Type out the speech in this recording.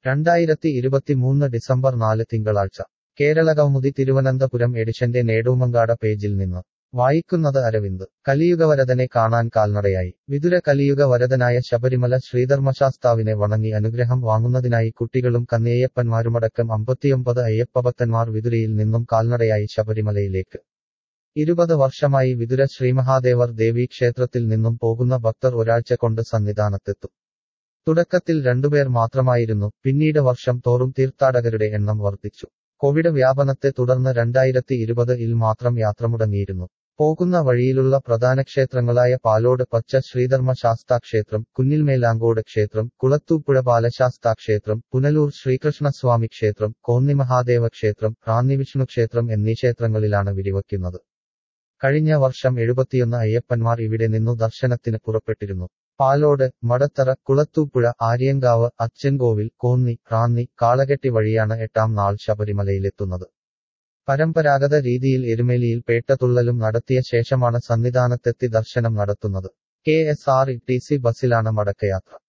രണ്ടായിരത്തി ഇരുപത്തിമൂന്ന് ഡിസംബർ നാല് തിങ്കളാഴ്ച കേരള കൗമുദി തിരുവനന്തപുരം എഡിഷന്റെ നേടൂമങ്കാട പേജിൽ നിന്ന് വായിക്കുന്നത് അരവിന്ദ് കലിയുഗവരദനെ കാണാൻ കാൽനടയായി വിതുര കലിയുഗ വരദനായ ശബരിമല ശ്രീധർമ്മശാസ്താവിനെ വണങ്ങി അനുഗ്രഹം വാങ്ങുന്നതിനായി കുട്ടികളും കന്നയ്യപ്പന്മാരുമടക്കം അമ്പത്തിയൊമ്പത് അയ്യപ്പഭക്തന്മാർ വിതുരയിൽ നിന്നും കാൽനടയായി ശബരിമലയിലേക്ക് ഇരുപത് വർഷമായി വിതുര ശ്രീമഹാദേവർ ദേവീ ക്ഷേത്രത്തിൽ നിന്നും പോകുന്ന ഭക്തർ ഒരാഴ്ച കൊണ്ട് സന്നിധാനത്തെത്തും തുടക്കത്തിൽ രണ്ടുപേർ മാത്രമായിരുന്നു പിന്നീട് വർഷം തോറും തീർത്ഥാടകരുടെ എണ്ണം വർദ്ധിച്ചു കോവിഡ് വ്യാപനത്തെ തുടർന്ന് രണ്ടായിരത്തി ഇരുപത് ഇൽ മാത്രം യാത്ര മുടങ്ങിയിരുന്നു പോകുന്ന വഴിയിലുള്ള പ്രധാന ക്ഷേത്രങ്ങളായ പാലോട് പച്ച ശ്രീധർമ്മ ശാസ്താ ക്ഷേത്രം കുന്നിൽമേലാങ്കോട് ക്ഷേത്രം കുളത്തൂപ്പുഴ ബാലശാസ്താ ക്ഷേത്രം പുനലൂർ ശ്രീകൃഷ്ണസ്വാമി ക്ഷേത്രം കോന്നി മഹാദേവ ക്ഷേത്രം റാന്നി വിഷ്ണു ക്ഷേത്രം എന്നീ ക്ഷേത്രങ്ങളിലാണ് വിരിവയ്ക്കുന്നത് കഴിഞ്ഞ വർഷം എഴുപത്തിയൊന്ന് അയ്യപ്പന്മാർ ഇവിടെ നിന്നു ദർശനത്തിന് പുറപ്പെട്ടിരുന്നു പാലോട് മടത്തറ കുളത്തൂപ്പുഴ ആര്യങ്കാവ് അച്ചൻകോവിൽ കോന്നി റാന്നി കാളകെട്ടി വഴിയാണ് എട്ടാം നാൾ ശബരിമലയിലെത്തുന്നത് പരമ്പരാഗത രീതിയിൽ എരുമേലിയിൽ പേട്ടതുള്ളലും നടത്തിയ ശേഷമാണ് സന്നിധാനത്തെത്തി ദർശനം നടത്തുന്നത് K S R T C ബസ്സിലാണ് മടക്കയാത്ര